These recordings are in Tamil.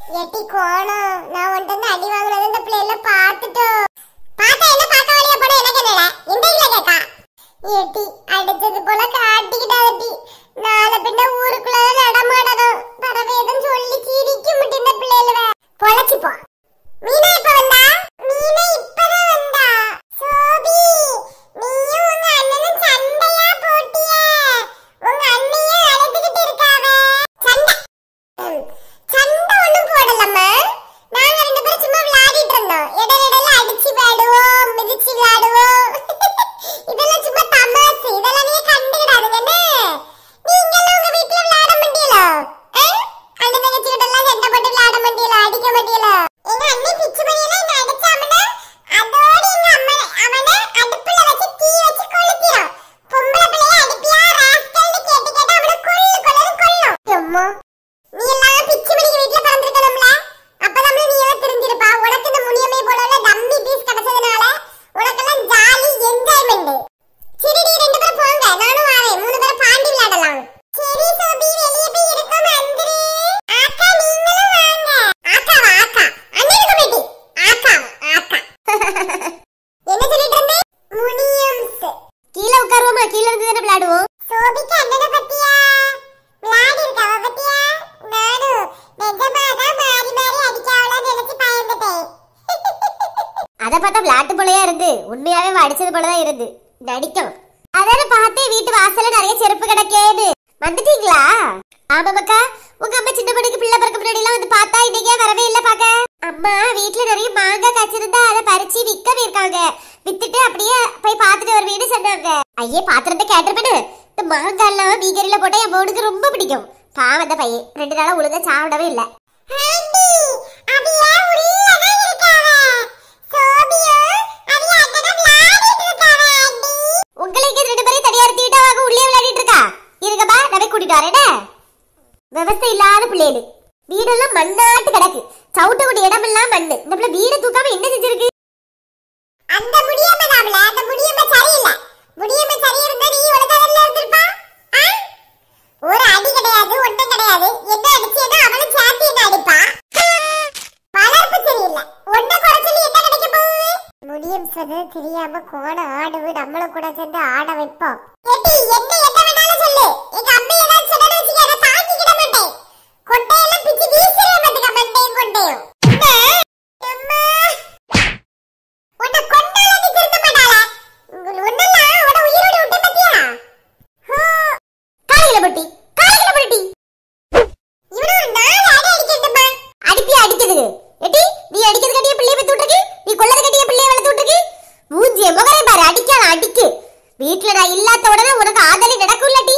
எட்டி கோணம் நான் உன்கிட்ட இருந்து அடி வாங்குனது இந்த பிள்ளைல பார்த்துட்டோம் பார்த்தா என்ன பார்க்க வழியா போட எனக்கு என்னடா எந்த இல்ல கேக்கா ஏட்டி அடுத்தது போல காட்டிக்கிட்டாதி நாளை பின்ன ஊருக்குள்ள நடமாடணும் பரவேதம் சொல்லி சிரிக்க முடியும் இந்த பிள்ளைல பொழைச்சு போ மீனா இப்ப வந்தா மீனா இப்பதான் வந்தா சோபி நீயும் உங்க அண்ணனும் சண்டையா போட்டிய உங்க அண்ணியும் அழுதுகிட்டு இருக்காவ சண்டை ம், சண்டை ஒண்ணும் போடலம்மா நாங்க ரெண்டு பேரும் சும்மா விளையாடிட்டு இருந்தோம் இடையில இடையில அடிச்சு விளையாடுவோம் மிதிச்சு விளையாடுவோம் இதெல்லாம் சும்மா தமாசு இதெல்லாம் நீங்க கண்டுக்கிடாதுங்க என்ன நீங்களும் உங்க வீட்டுல விளையாட முடியல அண்ணன் தங்கச்சி கிட்ட எல்லாம் சண்டை போட்டு விளையாட முடியல அடிக்க முடியல எங்க அண்ணி பிச்சு பண்ணியெல்லாம் என்ன அடிச்சாமனா அதோட எங்க அம்மா அவனை அடுப்புல வச்சு தீ வச்சு கொளுத்திரும் பொம்பளை பிள்ளைய அடிப்பியா ராஸ்கல்னு கேட்டு கேட்டு அவனை கொல்லு கொல்லுன்னு கொல்லும் அம்மா நீ எல்லாம் பிச்சு மணிக்கு வீட்ல பிறந்திருக்கணும்ல அப்பதான் நீ எல்லாம் தெரிஞ்சிருப்பா உனக்கு இந்த முனியம்மை போல உள்ள டம்மி பீஸ் கிடைச்சதுனால உனக்கெல்லாம் ஜாலி என்ஜாய்மெண்ட் சரி நீ ரெண்டு பேரும் போங்க நானும் வரேன் மூணு பேரும் பாண்டி விளையாடலாம் சரி சோபி வெளியே போய் இருக்கோம் அந்திரி ஆக்கா நீங்களும் வாங்க ஆக்காவா ஆக்கா அண்ணனுக்கு பேட்டி ஆக்கா ஆக்கா என்ன சொல்லிட்டு இருந்தேன் முனியம்ஸ் கீழே உட்காருவோமா கீழே இருந்து தானே விளையாடுவோம் சோபிக்கு அண்ணனை பத்தியா விளையாடி இருக்காவ பத்தியா நானும் நிஜமாதான் மாறி மாறி அடிக்காவலாம் நினைச்சு பயந்துட்டேன் அதை பார்த்தா விளையாட்டு போலயா இருந்து உண்மையாவே அவ அடிச்சது போலதான் இருந்து நடிக்கும் அதான பார்த்தே வீட்டு வாசல்ல நிறைய செருப்பு கிடக்கேன்னு வந்துட்டீங்களா ஆமாமக்கா உங்க அம்மா சின்ன பொண்ணுக்கு பிள்ளை பிறக்க முன்னாடி எல்லாம் வந்து பார்த்தா இன்னைக்கே வரவே இல்ல பாக்க அம்மா வீட்டுல நிறைய மாங்காய் காய்ச்சிருந்தா அதை பறிச்சு விற்க போயிருக்காங்க வித்துட்டு அப்படியே போய் பார்த்துட்டு வருவேன்னு சொன்னாங்க ஐயே பாத்திரத்தை கேட்டிருப்பேன்னு இந்த மாங்காய் எல்லாம் மீகரில போட்டா என் பொண்ணுக்கு ரொம்ப பிடிக்கும் பாவம் அந்த பையன் ரெண்டு நாளா ஒழுங்கா சாப்பிடவே இல்லை ஆண்டி அவியா உள்ளதான் இருக்காவ சோபியோ அவியா அண்ணனை விளையாடிட்டு இருக்காவ ஆண்டி உங்களுக்கு ரெண்டு பேரும் தனியா இருத்திட்டாக உள்ளே விளையாடிட்டு இருக்கா இருங்கப்பா நான் போய் கூட்டிட்டு வரேனே விவசாயம் இல்லாத பிள்ளைகள் வீடெல்லாம் மண்ணாட்டு கிடக்கு சவுட்டக்கூடிய இடமெல்லாம் மண்ணு இந்த பிள்ளை வீடை தூக்காம என்ன செஞ்சிருக்கு அந்த முடியாம தாமல அந்த முடியாம சரியில்லை முடியாம சரி இருந்தா நீ உலகத்துல இருந்திருப்பா ஆ? ஒரு அடி கிடையாது ஒட்டம் கிடையாது என்ன அடிச்சேன்னா அவளும் சேர்த்து என்ன அடிப்பா வளர்ப்பு சரியில்லை ஒன்ன குறைச்சலி என்ன கிடைக்க போகுது முடியும் சொன்னது தெரியாம கோண ஆடுவு நம்மளும் கூட சேர்ந்து ஆட வைப்போம் எட்டி என்ன என்ன வேணாலும் சொல்லு எங்க அம்மா ஏதாவது சொன்னாலும் வச்சுக்க அதை தாங்கிக்கிட மாட்டேன் கொட்டையெல்லாம் பிச்சு வீசிடுவேன் பாத்துக்க மண்டையும் கொண்டையும் அம்மா அம்மா உன்னை கொன்னாலும் நீ திருந்த மாட்டாளா உன்னெல்லாம் அவட உயிரோட விட்ட பத்தியா காலையில பட்டி காலையில பட்டி இவன ஒரு நாலு அடி அடிக்கட்டுமா அடிப்பியா அடிக்குது எட்டி நீ அடிக்கிறது கட்டிய பிள்ளைய பெத்து விட்டுருக்கு நீ கொள்ளது கட்டிய பிள்ளைய வளர்த்து விட்டுருக்கு மூஞ்சிய முகரை பாரு அடிக்காத அடிக்கு வீட்டுல நான் இல்லாத உடனே உனக்கு ஆதலி நடக்கும் இல்லாட்டி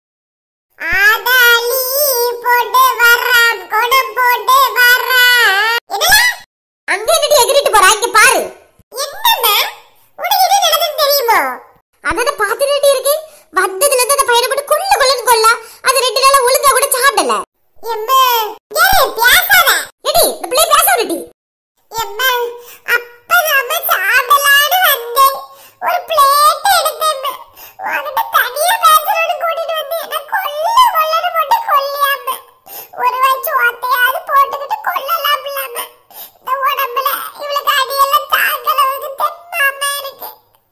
ஆதாளி போட்டு வர்றான் கொடம் போட்டு வர்றான் என்னடா அங்க என்னடி எகிரிட்டு போறா இங்க பாரு என்னம்மா உனக்கு இது நடந்தது தெரியுமோ அதான பாத்துட்டு இருக்கு வந்ததுல இருந்து அந்த பையனை போட்டு கொல்ல கொல்லன்னு கொல்லா அது ரெண்டு நாளா ஒழுங்கா கூட சாப்பிடல எம்மா ஏய் பேசாத எடி இந்த பிள்ளை பேச விடுடி எம்மா அப்ப நாம சாப்பிடலான்னு வந்தேன் ஒரு பிளேட் எடுத்தேன் உன்கிட்ட தனியா பேசுறோன்னு கூட்டிட்டு வந்து என்ன கொல்ல கொல்லன்னு போட்டு கொல்லியாம ஒரு வச்சு ஓட்டையாவது போட்டுக்கிட்டு கொல்லலாம் இல்லாம இந்த உடம்புல இவளுக்கு அடியெல்லாம் தாக்கலவுக்கு தெம்மாம இருக்கு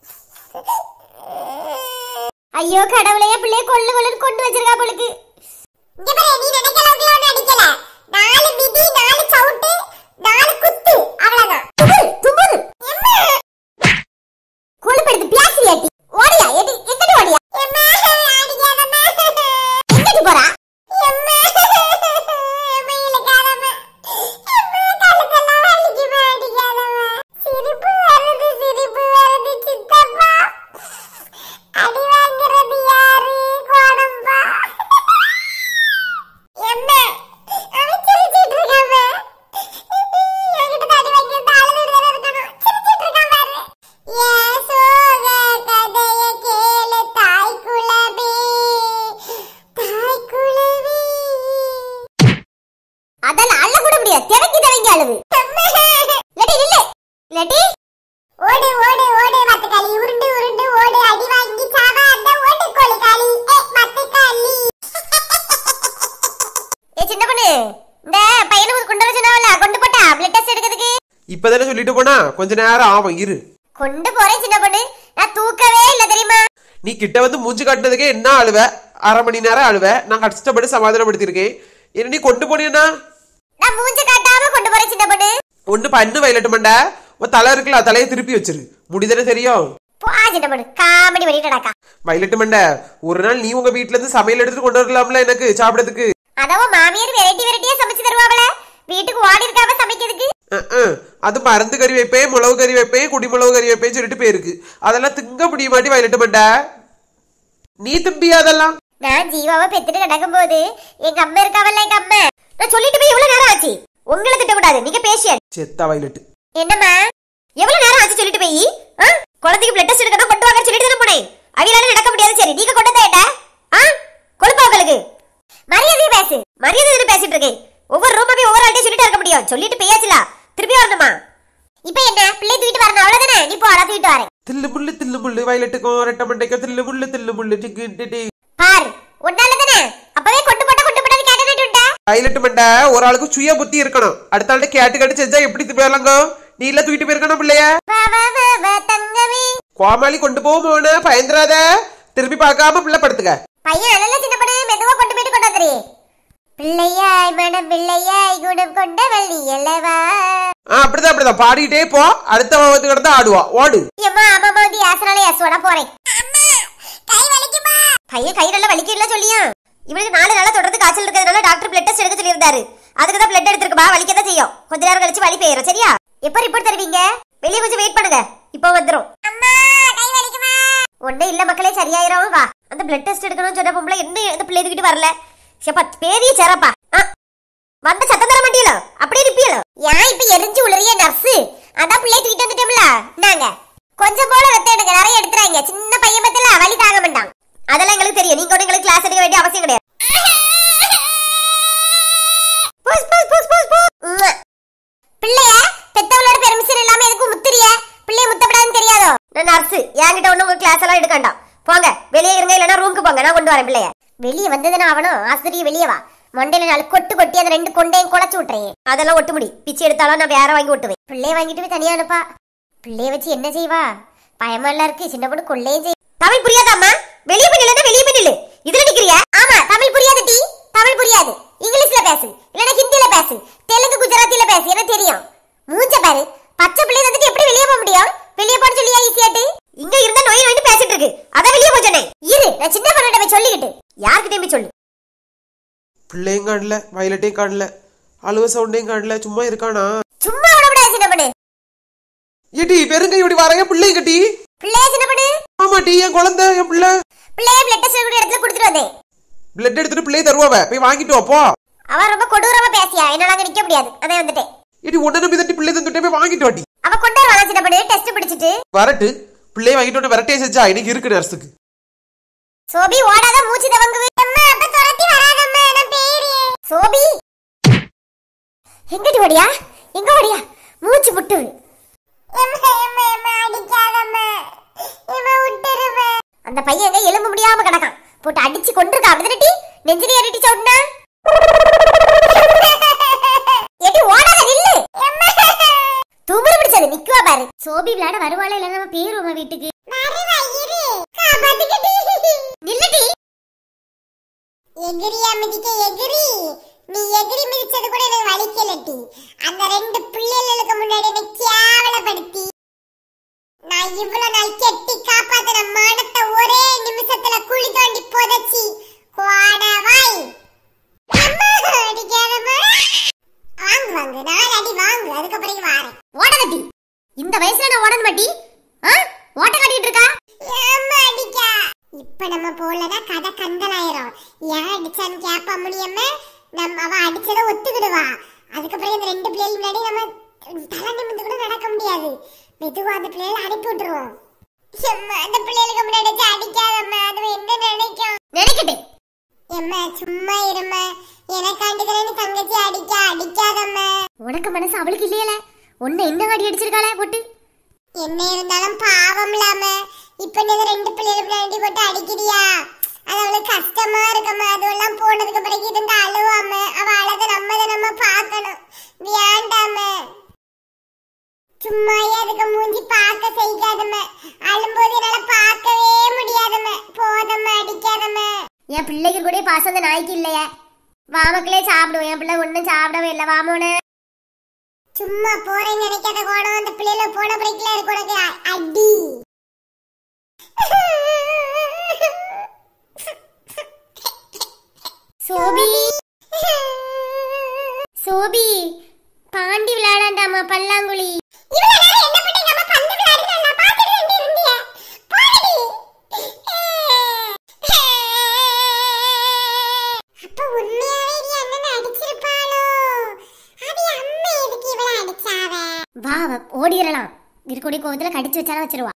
ஐயோ கடவுளையே பிள்ளைய கொல்ல கொல்லன்னு கொண்டு வச்சிருக்கா போலுக்கு இங்க பாரு நீ நினைக்கிற அளவுக்கு ஒண்ணும் அடிக்கல நாலு மிதி நாலு சவுட்டு நாலு குத்து அவ்வளவுதான் தும்புது தும்புது எம்மா கொழுப்படுத்து பியாசியாட்டி ஓடியா எடி எங்கடி ஓடியா எம்மா அடிக்காதம்மா எங்கடி போறா எம்மா எம்மா இழுக்காதம்மா எம்மா கழுத்தெல்லாம் வலிக்குமா அடிக்காதம்மா சிரிப்பு வருது சிரிப்பு வருது சித்தப்பா அடி வாங்குறது யாரு கோணம்பா எம்மா அவன் சிரிச்சிட்டு இருக்காம்மா என்கிட்ட தடி வாங்கிட்டு அழுதுட்டு தானே இருக்கணும் சிரிச்சிட்டு இருக்கான் பாரு ஏன் சோக கதைய கேளு தாய் குலமே தாய் குலமே அதெல்லாம் அள்ள கூட முடியாது திறக்கி திறங்கி அழுவு லட்டி நில்லு லட்டி ஓடு ஓடு ஓடு மத்தக்காளி உருண்டு உருண்டு ஓடு அடி வாங்கி சாவாத ஓடு கோழி காளி ஏ மத்தக்காளி ஏ சின்ன பொண்ணு இந்த பையனுக்கு கொண்டு வர இப்பதானே சொல்லிட்டு போனா கொஞ்ச நேரம் ஆகும் இரு கொண்டு போறேன் சின்ன பொண்ணு நான் தூக்கவே இல்ல தெரியுமா நீ கிட்ட வந்து மூஞ்சி காட்டினதுக்கே என்ன அழுவ அரை மணி நேரம் அழுவ நான் கஷ்டப்பட்டு சமாதானப்படுத்திருக்கேன் என்ன நீ கொண்டு போனீன்னா நான் மூஞ்ச காட்டாம கொண்டு போறேன் சின்ன பொண்ணு ஒண்ணு பண்ணு வயலட்டு மண்ட உன் தலை இருக்குல்ல தலையை திருப்பி வச்சிரு முடிதானே தெரியும் போ சின்ன பொண்ணு காமெடி பண்ணிட்டு நடக்கா வயலட்டு மண்ட ஒரு நாள் நீ உங்க வீட்ல இருந்து சமையல் எடுத்துட்டு கொண்டு வரலாம்ல எனக்கு சாப்பிடறதுக்கு அதவும் மாமியார் வெரைட்டி வெரைட்டியா சமைச்சு தருவாங்கள வீட்டுக்கு ஓடி இருக்காம சமைக்கிறதுக்கு அஹ், அஹ். அது மருந்து கறி வைப்பேன் மிளகு கறி வைப்பேன் குடிமிளகு கறி வைப்பேன் சொல்லிட்டு போயிருக்கு அதெல்லாம் திங்க முடிய மாட்டி வயலட்டு மண்ட நீ திம்பியா அதெல்லாம் நான் ஜீவாவை பெத்துட்டு கிடக்கும் போது எங்க அம்மா இருக்காவல்ல எங்க அம்மா நான் சொல்லிட்டு போய் எவ்வளவு நேரம் ஆச்சு உங்களை திட்டக்கூடாது நீங்க பேசிய செத்தா வயலட்டு என்னம்மா எவ்வளவு நேரம் ஆச்சு சொல்லிட்டு போய் ஆ? குழந்தைக்கு பிளட் டெஸ்ட் எடுக்கணும் கொண்டு வாங்க சொல்லிட்டு தானே போனேன் அவியலால நடக்க முடியாது சரி நீங்க கொண்டு வந்தா ஆ கொழுப்பா உங்களுக்கு மரியாதையை பேசு மரியாதை பேசிட்டு இருக்கேன் ஒவ்வொரு ரூமாவே ஒவ்வொரு ஆள்கிட்ட சொல்லிட்டு இருக்க முடியும் சொல்லிட்டு போயாச்சுல திருப்பி வரணுமா இப்போ என்ன பிள்ளை தூக்கிட்டு வரணும் அவ்வளவுதானே நீ போ அதான் தூக்கிட்டு வரேன் தில்லு முள்ளு தில்லு முள்ளு வயலட்டுக்கும் ரெட்ட மண்டைக்கும் தில்லு முள்ளு தில்லு முள்ளு டிக்கு டிடி. பாரு உன்னால தானே அப்பவே கொண்டு போட்டா கொண்டு போட்டா கேட்டு வயலட்டு மண்டை ஒரு ஆளுக்கு சுய புத்தி இருக்கணும் அடுத்த ஆள்கிட்ட கேட்டு கேட்டு செஞ்சா எப்படி போயிடலாங்க நீ இல்ல தூக்கிட்டு போயிருக்கணும் பிள்ளைய வா வா வா வா தங்கமே கோமாளி கொண்டு போவோமோன பயந்துராத திரும்பி பார்க்காம பிள்ளை படுத்துக்க பையன் அழல சின்ன படம் மெதுவா கொண்டு போயிட்டு கொண்டு வந்துரு பிள்ளையாய் மனம் பிள்ளையாய் குணம் கொண்ட வள்ளி அல்லவா ஆ அப்படிதான் அப்படிதான் பாடிக்கிட்டே போ அடுத்த வந்து கிடந்தா ஆடுவா ஓடு எம்மா அம்மா வந்து யாசனால யாசுவாடா போறேன் கை வலிக்குமா பையன் கை நல்லா வலிக்கல சொல்லியும் இவனுக்கு நாலு நாளா தொடர்ந்து காய்ச்சல் இருக்கிறதுனால டாக்டர் பிளட் டெஸ்ட் எடுக்க சொல்லியிருந்தாரு அதுக்கு தான் பிளட் எடுத்துருக்குமா வலிக்க தான் செய்யும் கொஞ்ச நேரம் கழிச்சு வலி பெய்யும் சரியா எப்ப ரிப்போர்ட் தருவீங்க வெளியே கொஞ்சம் வெயிட் பண்ணுங்க இப்போ வந்துரும் அம்மா கை வலிக்குமா ஒண்ணு இல்ல மக்களே சரியாயிரும் வா அந்த பிளட் டெஸ்ட் எடுக்கணும்னு சொன்ன பொம்பளை என்ன இந்த பிள்ளை தூக்கிட்டு வரல சேப்பா பேரிய சேரப்பா ஆ, வந்த சத்தம் தர மாட்டீங்களோ அப்படியே இருப்பீங்களோ ஏன் இப்ப எரிஞ்சு உளறிய நர்ஸ் அதான் பிள்ளை தூக்கிட்டு வந்துட்டோம்ல நாங்க கொஞ்சம் போல ரத்தம் எடுங்க நிறைய எடுத்துறாங்க சின்ன பையன் பத்தில வலி தாங்க மாட்டான் அதெல்லாம் எங்களுக்கு தெரியும் நீங்க ஒண்ணும் எங்களுக்கு கிளாஸ் எடுக்க வேண்டிய அவசியம் கிடையாது புஸ், புஸ், புஸ், புஸ், புஸ். உம்மா. பிள்ளைய பெத்தவளோட பெர்மிஷன் இல்லாம எதுக்கும் முத்திரிய பிள்ளைய முத்தப்படாதுன்னு தெரியாதோ நான் நர்ஸ் என்கிட்ட ஒண்ணு உங்க கிளாஸ் எல்லாம் எடுக்கண்டாம் போங்க வெளியே இருங்க இல்லைன்னா ரூமுக்கு போங்க நான் கொண்டு வரேன் பிள்ளைய வெளியே வந்ததுன்னா அவனும் ஆசிரியர் வெளியே வா மண்டையில நாலு கொட்டு கொட்டி அந்த ரெண்டு கொண்டையும் குழச்சு விட்டுறேன் அதெல்லாம் ஒட்டு முடி பிச்சை எடுத்தாலும் நான் வேற வாங்கி ஒட்டுவேன் பிள்ளைய வாங்கிட்டு போய் தனியா அனுப்பா பிள்ளைய வச்சு என்ன செய்வா பயமா எல்லாம் இருக்கு சின்ன பொண்ணு கொள்ளையும் செய் தமிழ் புரியாதாம்மா வெளியே போய் நில்லு வெளியே போய் நில்லு இதுல நிக்கிறியா ஆமா தமிழ் புரியாது டி தமிழ் புரியாது இங்கிலீஷ்ல பேசு இல்லனா ஹிந்தில பேசு தெலுங்கு குஜராத்தில பேசு எனக்கு தெரியும் மூஞ்ச பாரு பச்சை பிள்ளை வந்துட்டு எப்படி வெளியே போக முடியும் வெளியே போட சொல்லியா ஈஸியாட்டு இங்க இருந்தா நோய் நோய் பேசிட்டு இருக்கு அதான் வெளியே போய் சொன்னேன் இரு நான் சின்ன பொண்ணுகிட்ட போய் சொல்லிக்கிட்டு யார்கிட்டயும் போய் சொல்லு பிள்ளையும் காணல வயலட்டையும் காணல அழுவ சவுண்டையும் காணல சும்மா இருக்கானா சும்மா விடக்கூடாது சின்ன பொண்ணு ஏடி பெருங்க இப்படி வரைய பிள்ளையும் கட்டி பிள்ளைய சின்ன பொண்ணு ஆமாட்டி என் குழந்தை என் பிள்ளை பிள்ளைய பிளட் டெஸ்ட் எடுக்கிற இடத்துல கொடுத்துட்டு வந்தேன் பிளட் எடுத்துட்டு பிள்ளைய தருவாவ போய் வாங்கிட்டு வா போ அவ ரொம்ப கொடூரமா பேசியா என்னால அங்க நிக்க முடியாது அதான் வந்துட்டேன் இடி உடனே நம்பி தட்டி பிள்ளை தந்துட்டே போய் வாங்கிட்டு வாட்டி அவ கொண்டு வருவாளா சின்ன பொண்ணு டெஸ்ட் பிடிச்சிட்டு வரட்டு பிள்ளைய வாங்கிட்டு வந்து விரட்டே செஞ்சா இன்னைக்கு இருக்கு நர்ஸுக்கு சோபி ஓடாத மூச்சு தவங்குது அம்மா அப்ப துரத்தி வராதம்மா நான் பேரு சோபி எங்கடி ஓடியா எங்க ஓடியா மூச்சு முட்டுது எம்மா எம்மா எம்மா அடிக்காதம்மா எம்மா விட்டுருமா அந்த பையன் எங்க எலும்ப முடியாம கிடக்கான் போட்டு அடிச்சு கொண்டிருக்கா அப்படிதானே நெஞ்சிலே ஏறிட்டு சொன்னா எடி ஓடாத நில்லு துமுறு பிடிச்சது நிக்குவா பாரு சோபி விளையாட வருவாளே இல்ல நம்ம பேருவோமா வீட்டுக்கு வருவா இரு காப்பாத்துக்கிட்டு நில்லுடி எகிரி அமிதிக்க எகிரி நீ எகிரி மிதிச்சது கூட எனக்கு வலிக்கலட்டி அந்த ரெண்டு பிள்ளைகளுக்கு முன்னாடி என்னை கேவலப்படுத்தி நான் இவ்வளவு நாள் கெட்டி காப்பாத்தின மானத்தை ஒரே நிமிஷத்துல குழி தோண்டி புதைச்சி கோடவாய் அம்மா, அடிக்காதம்மா. வாங்கு வாங்கு நாலு அடி வாங்கு அதுக்கப்புறம் வாரேன் ஓடாதடி இந்த வயசுல நான் ஓடணும் மாட்டி ஆ ஓட்ட காட்டிட்டு இருக்கா ஏம்மா அடிக்கா இப்ப நம்ம போலனா கதை கந்தலாயிரும் ஏன் அடிச்சான்னு கேப்பா முடியாம நம்ம அவ அடிச்சத ஒத்துக்கிடுவா அதுக்கப்புறம் இந்த ரெண்டு பிள்ளைகள் முன்னாடி நம்ம தலை நிமிந்து கூட நடக்க முடியாது மெதுவா அந்த பிள்ளைகளை அனுப்பி விட்டுருவோம் எம்மா அந்த பிள்ளைகளுக்கு முன்னாடி வச்சு அடிக்காதம்மா அது என்ன நினைக்கும் நினைக்கட்டே எம்மா சும்மா இரும்மா எனக்காண்டிதானே தங்கச்சி அடிக்க அடிக்காதம்மா உனக்கு மனசு அவளுக்கு இல்லையல உன்னை என்ன அடி அடிச்சிருக்காளே போட்டு என்ன இருந்தாலும் பாவம் இல்லாம இப்ப நீங்க ரெண்டு பிள்ளைகள் முன்னாடி போட்டு அடிக்கிறியா அது அவளுக்கு கஷ்டமா இருக்கம்மா அதுவெல்லாம் போனதுக்கு பிறகு இருந்து அழுவாம அவ அழக நம்ம நம்ம பார்க்கணும் வேண்டாம சும்மா அதுக்கு மூஞ்சி பார்க்க செய்யாதம அழும்போது என்னால பார்க்கவே முடியாதம போதம அடிக்காதம என் பிள்ளைக்கு கூட பாசம் அந்த நாய்க்கு இல்லையே வாமக்களே சாப்பிடுவோம் என் பிள்ளை ஒன்றும் சாப்பிடவே இல்லை வாமோனு சும்மா போறேன்னு நினைக்காத கோணம் அந்த பிள்ளைல போன பிரேக்ல இருக்கு உனக்கு அ- அடி சோபி சோபி பாண்டி விளையாடாண்டாமா பல்லாங்குழி இவ்வளவு நேரம் என்ன பண்ணீங்க அம்மா பந்து விளையாடுறேன் நான் பாத்துட்டு வந்து இருந்தேன் போடி அப்ப உண்மையாவே நீ அண்ணன் அடிச்சிருப்பாளோ அது அம்மா எதுக்கு இவள அடிச்சாவ வா வா, ஓடிரலாம் இருக்கக்கூடிய கோவத்துல கடிச்சு வச்சாலும் வச்சிருவா